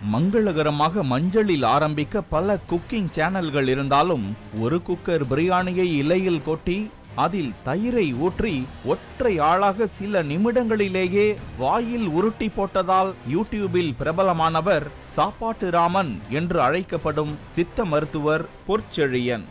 மங்களகரமாக மஞ்சளில் ஆரம்பிக்க பல குக்கிங் சேனல்கள் இருந்தாலும் ஒரு குக்கர் பிரியாணியை இலையில் கொட்டி அதில் தயிரை ஊற்றி ஒற்றை ஆளாக சில நிமிடங்களிலேயே வாயில் உருட்டி போட்டதால் யூடியூபில் பிரபலமானவர் சாப்பாட்டு ராமன் என்று அழைக்கப்படும் சித்த மருத்துவர் பொற்செழியன்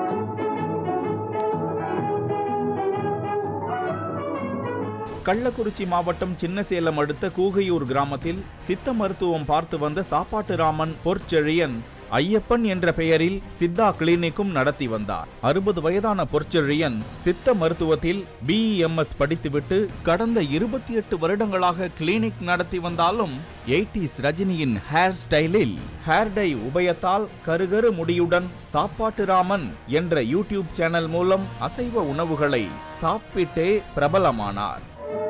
கள்ளக்குறிச்சி மாவட்டம் சின்னசேலம் அடுத்த கூகையூர் கிராமத்தில் சித்த மருத்துவம் பார்த்து வந்த சாப்பாட்டு ராமன் பொற்செழியன் ஐயப்பன் என்ற பெயரில் சித்தா கிளினிக்கும் நடத்தி வந்தார் அறுபது வயதான பொற்செழியன் சித்த மருத்துவத்தில் பிஇஎம்எஸ் படித்துவிட்டு கடந்த இருபத்தி எட்டு வருடங்களாக கிளினிக் நடத்தி வந்தாலும் எயிட்டிஸ் ரஜினியின் ஹேர் ஸ்டைலில் ஹேர் டை உபயத்தால் கருகரு முடியுடன் சாப்பாட்டு ராமன் என்ற யூடியூப் சேனல் மூலம் அசைவ உணவுகளை சாப்பிட்டே பிரபலமானார்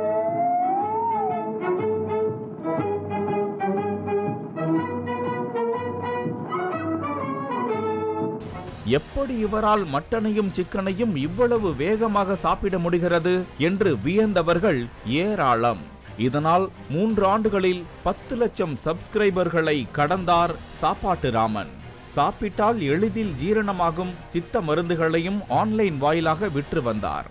எப்படி இவரால் மட்டனையும் சிக்கனையும் இவ்வளவு வேகமாக சாப்பிட முடிகிறது என்று வியந்தவர்கள் ஏராளம் இதனால் மூன்று ஆண்டுகளில் பத்து லட்சம் சப்ஸ்கிரைபர்களை கடந்தார் சாப்பாட்டு ராமன் சாப்பிட்டால் எளிதில் ஜீரணமாகும் சித்த மருந்துகளையும் ஆன்லைன் வாயிலாக விற்று வந்தார்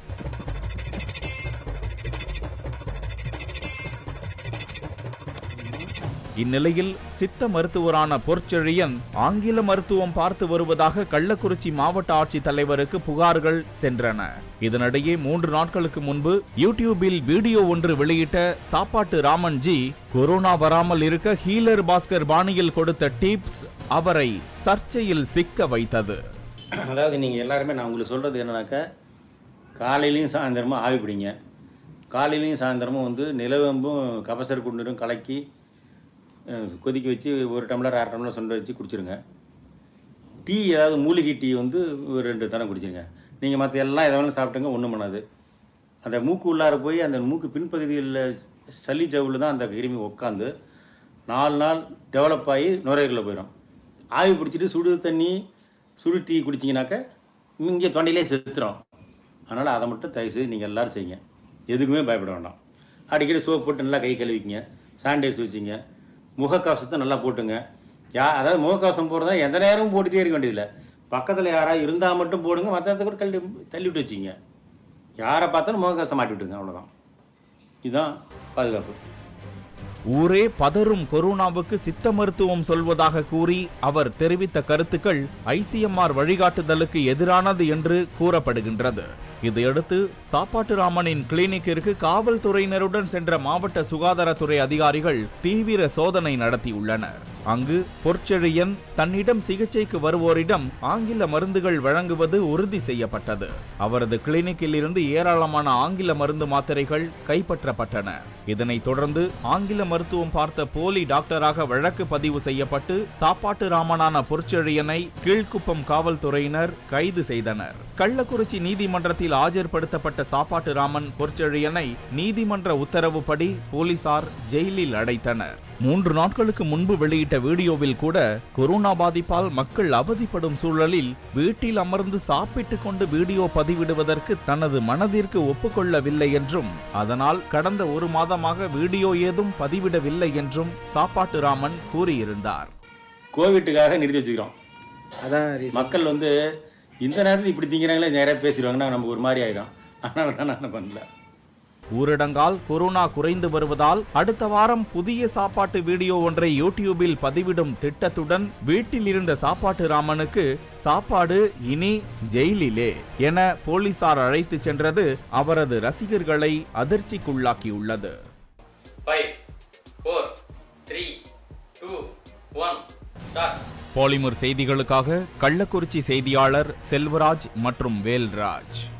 இந்நிலையில் சித்த மருத்துவரான பொற்செழியன் ஆங்கில மருத்துவம் பார்த்து வருவதாக கள்ளக்குறிச்சி மாவட்ட ஆட்சித் தலைவருக்கு புகார்கள் சென்றன இதனிடையே மூன்று நாட்களுக்கு முன்பு யூடியூபில் வீடியோ ஒன்று வெளியிட்ட சாப்பாட்டு ராமன் ஜி கொரோனா வராமல் இருக்க ஹீலர் பாஸ்கர் பாணியில் கொடுத்த டிப்ஸ் அவரை சர்ச்சையில் சிக்க வைத்தது அதாவது நீங்கள் எல்லாருமே நான் உங்களுக்கு சொல்கிறது என்னன்னாக்கா காலையிலையும் சாயந்தரமும் ஆவி பிடிங்க காலையிலையும் சாயந்தரமும் வந்து நிலவேம்பும் கபசர் குண்டுரும் கலக்கி அஹ், கொதிக்க வச்சு ஒரு டம்ளர் அரை டம்ளர் சொண்டு வச்சு குடிச்சிருங்க டீ ஏதாவது மூலிகை டீ வந்து ஒரு ரெண்டு தரம் குடிச்சிருங்க நீங்கள் மற்ற எல்லாம் எதை வேணாலும் சாப்பிட்டுங்க ஒன்றும் பண்ணாது அந்த மூக்கு உள்ளார போய் அந்த மூக்கு பின்பகுதியில் சளி ஜவுவில் தான் அந்த கிருமி உட்காந்து நாலு நாள் டெவலப் ஆகி நுரையீரலில் போயிடும் ஆவி பிடிச்சிட்டு சுடு தண்ணி சுடு டீ குடிச்சிங்கனாக்க இங்கே தொண்டையிலே செத்துரும் அதனால் அதை மட்டும் தயவு செய்து நீங்கள் எல்லோரும் செய்யுங்க எதுக்குமே பயப்பட வேண்டாம் அடிக்கடி சோப் போட்டு நல்லா கை கழுவிக்கிங்க சானிடைஸ் வச்சுங்க முகக்கவசத்தை நல்லா போட்டுங்க யா அதாவது முகக்கவசம் போடுறதா எந்த நேரமும் போட்டுகிட்டே இருக்க வேண்டியதில்லை பக்கத்தில் யாராவது இருந்தால் மட்டும் போடுங்க மற்ற கூட கழட்டி தள்ளி விட்டு வச்சிங்க யாரை பார்த்தாலும் முகக்கவசம் மாட்டி விட்டுங்க அவ்வளோதான் இதுதான் பாதுகாப்பு ஊரே பதறும் கொரோனாவுக்கு சித்த மருத்துவம் சொல்வதாக கூறி அவர் தெரிவித்த கருத்துக்கள் ஐசிஎம்ஆர் வழிகாட்டுதலுக்கு எதிரானது என்று கூறப்படுகின்றது இதையடுத்து சாப்பாட்டு ராமனின் கிளினிக்கிற்கு காவல்துறையினருடன் சென்ற மாவட்ட சுகாதாரத்துறை அதிகாரிகள் தீவிர சோதனை நடத்தியுள்ளனர் அங்கு பொற்செழியன் தன்னிடம் சிகிச்சைக்கு வருவோரிடம் ஆங்கில மருந்துகள் வழங்குவது உறுதி செய்யப்பட்டது அவரது கிளினிக்கில் இருந்து ஏராளமான ஆங்கில மருந்து மாத்திரைகள் கைப்பற்றப்பட்டன இதனைத் தொடர்ந்து ஆங்கில மருத்துவம் பார்த்த போலி டாக்டராக வழக்கு பதிவு செய்யப்பட்டு சாப்பாட்டு ராமனான பொற்செழியனை கீழ்க்குப்பம் காவல்துறையினர் கைது செய்தனர் கள்ளக்குறிச்சி நீதிமன்றத்தில் ஆஜர்படுத்தப்பட்ட சாப்பாட்டு ராமன் பொற்செழியனை நீதிமன்ற உத்தரவுப்படி போலீசார் ஜெயிலில் அடைத்தனர் மூன்று நாட்களுக்கு முன்பு வெளியிட்ட வீடியோவில் கூட கொரோனா பாதிப்பால் மக்கள் அவதிப்படும் சூழலில் வீட்டில் அமர்ந்து சாப்பிட்டுக் கொண்டு வீடியோ பதிவிடுவதற்கு தனது மனதிற்கு ஒப்புக்கொள்ளவில்லை என்றும் அதனால் கடந்த ஒரு மாதமாக வீடியோ ஏதும் பதிவிடவில்லை என்றும் சாப்பாட்டு ராமன் கூறியிருந்தார் கோவிட்டுக்காக நிறுத்தி வச்சுக்கிறோம் அதான் reason. மக்கள் வந்து இந்த நேரத்தில் இப்படி திங்கிறாங்களே நிறைய பேசிடுவாங்கன்னா நமக்கு ஒரு மாதிரி ஆயிடும் அதனால தான் நான் பண்ணல ஊரடங்கால் கொரோனா குறைந்து வருவதால் அடுத்த வாரம் புதிய சாப்பாட்டு வீடியோ ஒன்றை யூடியூபில் பதிவிடும் திட்டத்துடன் வீட்டில் இருந்த சாப்பாட்டு ராமனுக்கு சாப்பாடு இனி ஜெயிலிலே என போலீசார் அழைத்து சென்றது அவரது ரசிகர்களை அதிர்ச்சிக்குள்ளாக்கியுள்ளது five four three two one start Polimer செய்திகளுக்காக கள்ளக்குறிச்சி செய்தியாளர் செல்வராஜ் மற்றும் வேல்ராஜ்